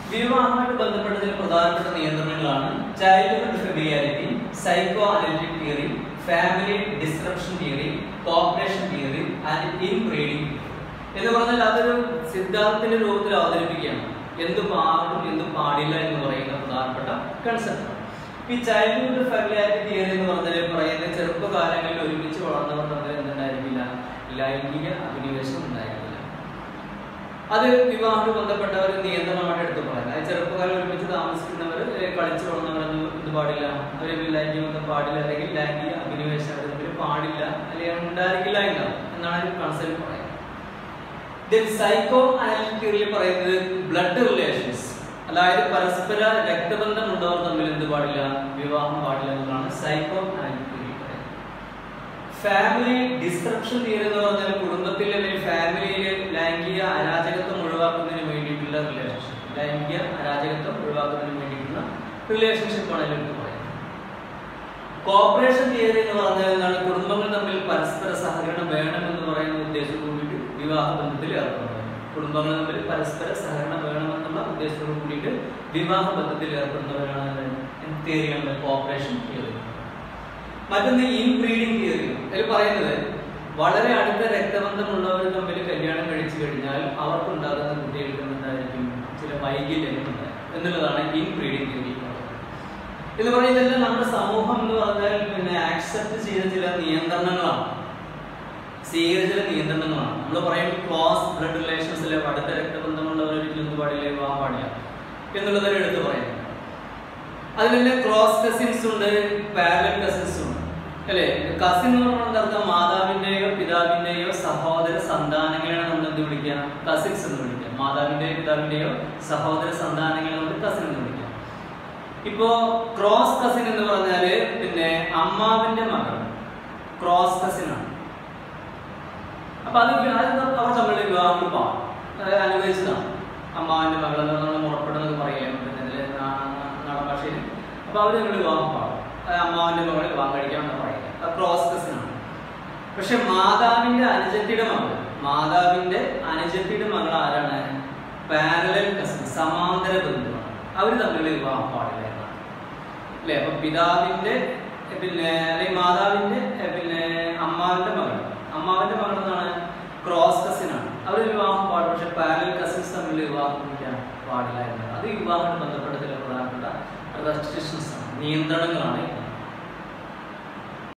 വിവാഹമായിട്ട് ബന്ധപ്പെട്ട ചില പ്രധാനപ്പെട്ട നിയന്ത്രണങ്ങളാണ് childhood familiarity psychoanalytic theory family description theory cooperation theory and inbreeding എന്ന് പറഞ്ഞാൽ അതൊരു സിദ്ധാന്തത്തിന്റെ രൂപത്തിൽ അവതരിപ്പിക്കുകയാണ് എന്ത് പാടും എന്ത് പാടില്ല എന്ന് പറയുന്ന പ്രധാനപ്പെട്ട കൺസെപ്റ്റ് ഈ ചൈൽഡ്ഹുഡ് ഫെമിലിയാരിറ്റി തിയറി എന്ന് പറഞ്ഞാൽ പറയുന്നത് ചെറുപ്പകാലങ്ങളിൽ ഒരുമിച്ച് വളർന്നവർ തമ്മിൽ എന്തുണ്ടായിരിക്കില്ല ലൈംഗിക അഭിനിവേശം ഉണ്ടായിരിക്കില്ല അത് വിവാഹത്തിൽ ബന്ധപ്പെട്ടവർ നിയന്ത്രണമായിട്ട് എടുത്തു പറയാം അതായത് ചെറുപ്പക്കാർ ഒരുമിച്ച് താമസിക്കുന്നവർ കളിച്ചു വളർന്നവരൊന്നും ഇത് പാടില്ല അവർ ലൈംഗികമൊന്നും പാടില്ല അല്ലെങ്കിൽ ലൈംഗിക അഭിനിവേശം അവർ തമ്മിൽ പാടില്ല അല്ലെങ്കിൽ ഉണ്ടായിരിക്കില്ല എന്നാണ് എന്നാണ് ഒരു കൺസെപ്റ്റ് പറയുന്നത് സൈക്കോ അനലിറ്റിക്കലി പറയുന്നത് ബ്ലഡ് റിലേഷൻസ് അതായത് പരസ്പര രക്തബന്ധമുള്ളവർ തമ്മിൽ എന്ത് പാടില്ല വിവാഹം പാടില്ല എന്നതാണ് സൈക്കോ അനലിറ്റിക്കലി പറയുന്നത് ഫാമിലി ഡിസ്ക്രിപ്ഷൻ തിയറി എന്ന് പറഞ്ഞാൽ കുടുംബത്തിൽ അല്ലെങ്കിൽ ഫാമിലിയിൽ ലൈംഗിക അരാജകത്വം ഒഴിവാക്കുന്നതിന് വേണ്ടിയിട്ടുള്ള റിലേഷൻഷിപ്പ് ലൈംഗിക അരാജകത്വം ഒഴിവാക്കുന്നതിന് വേണ്ടിയിട്ടുള്ള റിലേഷൻഷിപ്പാണ് ഇതിൽ പറയുന്നത് കോപ്പറേഷൻ തിയറി എന്ന് പറഞ്ഞാൽ എന്താണ് കുടുംബങ്ങൾ തമ്മിൽ പരസ്പര സഹകരണം വേണമെന്ന് പറയുന്ന ഉദ്ദേശം കൂടിയിട്ട് വിവാഹ ബന്ധത്തിൽ ഏർപ്പെടുന്നത് കുടുംബങ്ങൾ തമ്മിൽ പരസ്പര സഹകരണം വേണമെന്നുള്ള ഉദ്ദേശത്തോട് കൂടിയിട്ട് വിവാഹ ബന്ധത്തിൽ ഏർപ്പെടുന്നവരാണ് തിയറിയാണ് കോപ്പറേഷൻ തിയറി മറ്റൊന്ന് ഇൻബ്രീഡിംഗ് തിയറി അതിൽ പറയുന്നത് വളരെ അടുത്ത രക്തബന്ധമുള്ളവർ തമ്മിൽ കല്യാണം കഴിച്ചു കഴിഞ്ഞാൽ അവർക്കുണ്ടാകുന്ന കുട്ടികൾക്ക് എന്തായിരിക്കും ചില വൈകല്യങ്ങളുണ്ട് എന്നുള്ളതാണ് ഇൻബ്രീഡിംഗ് തിയറി എന്ന് പറഞ്ഞാൽ ഇതെല്ലാം നമ്മുടെ സമൂഹം എന്ന് പറഞ്ഞാൽ പിന്നെ ആക്സെപ്റ്റ് ചെയ്ത ചില നിയന്ത്രണങ്ങളാണ് സ്വീകരിച്ച ചില നിയന്ത്രണങ്ങളാണ് നമ്മൾ പറയും ക്ലോസ് ബ്ലഡ് റിലേഷൻസിലെ അടുത്ത രക്തബന്ധമുള്ളവർ ഒരിക്കലും പാടില്ല വിവാഹം പാടില്ല എന്നുള്ളതൊരു എടുത്ത് പറയുന്നത് അതിൽ തന്നെ ക്രോസ് കസിൻസ് ഉണ്ട് പാരലൽ കസിൻസ് ഉണ്ട് അല്ലേ കസിൻ എന്ന് പറഞ്ഞാൽ അർത്ഥം മാതാവിന്റെയോ പിതാവിന്റെയോ സഹോദര സന്താനങ്ങളെയാണ് നമ്മൾ എന്ത് വിളിക്കുക കസിൻസ് എന്ന് വിളിക്കുക മാതാവിന്റെയോ പിതാവിന്റെയോ സഹോദര സന്താനങ്ങളെ നമ്മൾ കസിൻ എന്ന് വിളിക്കുക ഇപ്പോ ക്രോസ് കസിൻ എന്ന് പറഞ്ഞാല് പിന്നെ അമ്മാവിന്റെ മകൾ ക്രോസ് കസിൻ ആണ് അപ്പൊ അത് അത് അവർ തമ്മിൽ വിവാഹം പാടും അത് അനുഭവിച്ചതാണ് അമ്മാവിന്റെ മകൾ എന്ന് പറഞ്ഞാൽ മുറപ്പെടുന്നത് പറയാം പിന്നെ ഇതില് നാടൻ ഭാഷയിൽ അപ്പൊ അവർ തമ്മിൽ വിവാഹം പാടും അത് അമ്മാവിന്റെ മകളെ വിവാഹം കഴിക്കാം എന്ന് പറയാം അത് ക്രോസ് കസിൻ ആണ് പക്ഷെ മാതാവിന്റെ അനുജത്തിയുടെ മകൾ മാതാവിന്റെ അനുജത്തിയുടെ മകൾ ആരാണ് പാരലൽ കസിൻ സമാന്തര ബന്ധുവാണ് അവർ തമ്മിൽ വിവാഹം പാടില്ല എന്നാണ് അല്ലെ അപ്പൊ പിതാവിന്റെ പിന്നെ അല്ലെങ്കിൽ മാതാവിന്റെ എ, പിന്നെ അമ്മാവിന്റെ മകൾ അമ്മാവിന്റെ മകൾ എന്നാണ് ക്രോസ് കസിൻ ആണ് അവർ വിവാഹം പാടും പക്ഷെ പാരലൽ കസിൻസ് തമ്മിൽ വിവാഹം കഴിക്കാൻ പാടില്ല എന്നാണ് അത് വിവാഹത്തിന് ബന്ധപ്പെട്ട ചില പ്രധാനപ്പെട്ട റെസ്ട്രിക്ഷൻസ് ആണ് നിയന്ത്രണങ്ങളാണ്